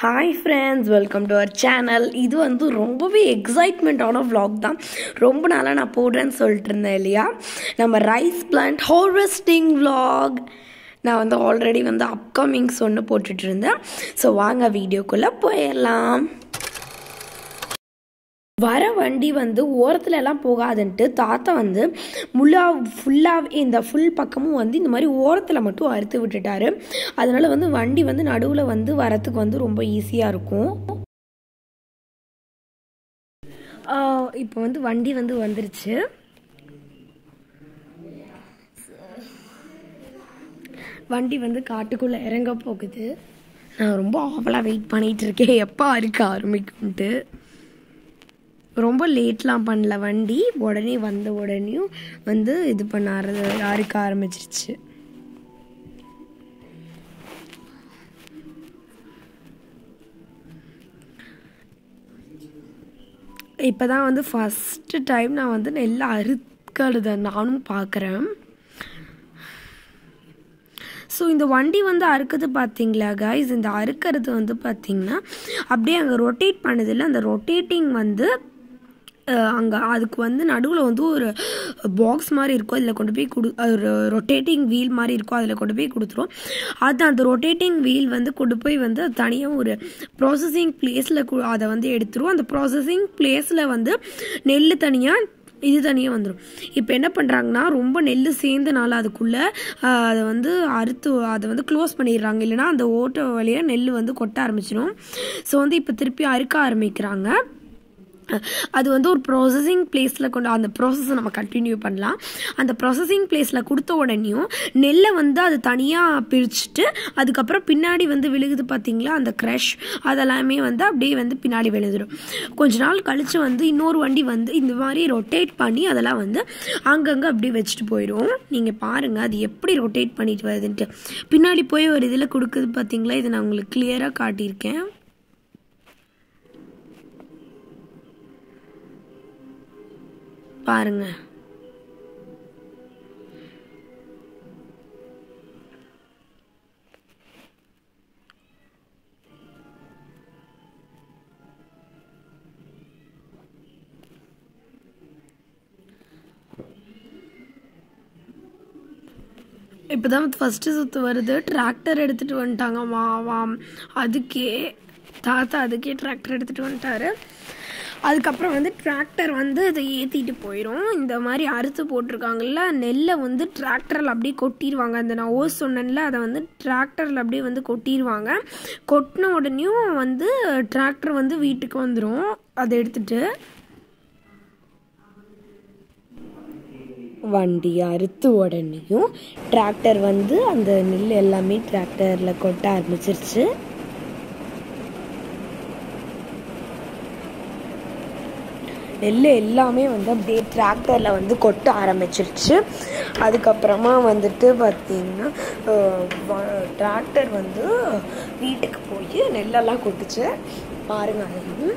hi friends welcome to our channel இது வந்து ரொம்பவே எக்ஸைட்மெண்ட்டான vlog தான் ரொம்ப நாளாக நான் போடுறேன்னு சொல்லிட்டு இருந்தேன் இல்லையா நம்ம ரைஸ் பிளான்ட் ஹார்வெஸ்டிங் vlog நான் வந்து ஆல்ரெடி வந்து அப்கமிங்ஸ் ஒன்று போட்டுட்டு இருந்தேன் ஸோ வாங்க வீடியோக்குள்ளே போயிடலாம் வர வண்டி வந்து ஓரத்துல எல்லாம் போகாதுன்ட்டு தாத்தா வந்து முல்லா ஃபுல்லாக இந்த ஃபுல் பக்கமும் வந்து இந்த மாதிரி ஓரத்தில் மட்டும் அறுத்து விட்டுட்டாரு அதனால வந்து வண்டி வந்து நடுவில் வந்து வரத்துக்கு வந்து ரொம்ப ஈஸியாக இருக்கும் இப்போ வந்து வண்டி வந்து வந்துருச்சு வண்டி வந்து காட்டுக்குள்ளே இறங்க போகுது நான் ரொம்ப ஆவலாக வெயிட் பண்ணிகிட்டு இருக்கேன் எப்போ அறுக்க ஆரம்பிக்கும்ன்ட்டு ரொம்ப லேட்லாம் பண்ணல வண்டி உடனே வந்த உடனேயும் வந்து இது பண்ண ஆர- அறுக்க ஆரம்பிச்சிருச்சு இப்போ தான் வந்து ஃபஸ்ட்டு டைம் நான் வந்து நெல்லை அறுக்கிறத நானும் பார்க்குறேன் ஸோ இந்த வண்டி வந்து அறுக்கிறது பார்த்தீங்களா கைஸ் இந்த அறுக்கிறது வந்து பார்த்தீங்கன்னா அப்படியே அங்கே ரொட்டேட் பண்ணுதில்ல அந்த ரொட்டேட்டிங் வந்து அங்கே அதுக்கு வந்து நடுவில் வந்து ஒரு பாக்ஸ் மாதிரி இருக்கும் அதில் கொண்டு போய் கொடு ஒரு ரொட்டேட்டிங் வீல் மாதிரி இருக்கும் அதில் கொண்டு போய் கொடுத்துரும் அது அந்த ரொட்டேட்டிங் வீல் வந்து கொண்டு போய் வந்து தனியாக ஒரு ப்ராசஸிங் பிளேஸில் அதை வந்து எடுத்துரும் அந்த ப்ராசஸிங் பிளேஸில் வந்து நெல் தனியாக இது தனியாக வந்துடும் இப்போ என்ன பண்ணுறாங்கன்னா ரொம்ப நெல் சேர்ந்தனால அதுக்குள்ளே அதை வந்து அறுத்து அதை வந்து க்ளோஸ் பண்ணிடுறாங்க இல்லைன்னா அந்த ஓட்ட வழியாக நெல் வந்து கொட்ட ஆரம்பிச்சிடும் ஸோ வந்து இப்போ திருப்பி அறுக்க ஆரம்பிக்கிறாங்க அது வந்து ஒரு ப்ராசஸிங் பிளேஸில் கொண்டு அந்த ப்ராசஸை நம்ம கண்டினியூ பண்ணலாம் அந்த ப்ராசஸிங் பிளேஸில் கொடுத்த உடனேயும் நெல்லை வந்து அது தனியாக பிரிச்சுட்டு அதுக்கப்புறம் பின்னாடி வந்து விழுகுது பார்த்தீங்களா அந்த க்ரஷ் அதெல்லாமே வந்து அப்படியே வந்து பின்னாடி விழுந்துடும் கொஞ்ச நாள் கழித்து வந்து இன்னொரு வண்டி வந்து இந்த மாதிரி ரொட்டேட் பண்ணி அதெல்லாம் வந்து அங்கங்கே அப்படியே வச்சுட்டு போயிடும் நீங்கள் பாருங்கள் அது எப்படி ரொட்டேட் பண்ணிட்டு வருதுன்ட்டு பின்னாடி போய் ஒரு இதில் கொடுக்குது பார்த்தீங்களா இதை நான் உங்களுக்கு கிளியராக காட்டியிருக்கேன் பாருங்க இப்போதான் ஃபஸ்ட்டு சுற்று வருது டிராக்டர் எடுத்துகிட்டு வந்துட்டாங்க வா வா அதுக்கே தாத்தா அதுக்கே டிராக்டர் எடுத்துகிட்டு வந்துட்டாரு அதுக்கப்புறம் வந்து டிராக்டர் வந்து அதை ஏற்றிட்டு போயிடும் இந்த மாதிரி அறுத்து போட்டிருக்காங்கல்ல நெல்லை வந்து டிராக்டரில் அப்படியே கொட்டிடுவாங்க அந்த நான் ஓஸ் சொன்னேன்ல அதை வந்து டிராக்டரில் அப்படியே வந்து கொட்டிடுவாங்க கொட்டின உடனேயும் வந்து டிராக்டர் வந்து வீட்டுக்கு வந்துடும் அதை எடுத்துட்டு வண்டி அறுத்து உடனேயும் டிராக்டர் வந்து அந்த நெல் எல்லாமே டிராக்டரில் கொட்ட ஆரம்பிச்சிருச்சு நெல் எல்லாமே வந்து அப்படியே டிராக்டரில் வந்து கொட்ட ஆரம்பிச்சிருச்சு அதுக்கப்புறமா வந்துட்டு பார்த்தீங்கன்னா டிராக்டர் வந்து வீட்டுக்கு போய் நெல்லெல்லாம் கொட்டுச்சு பாருங்க அதையும்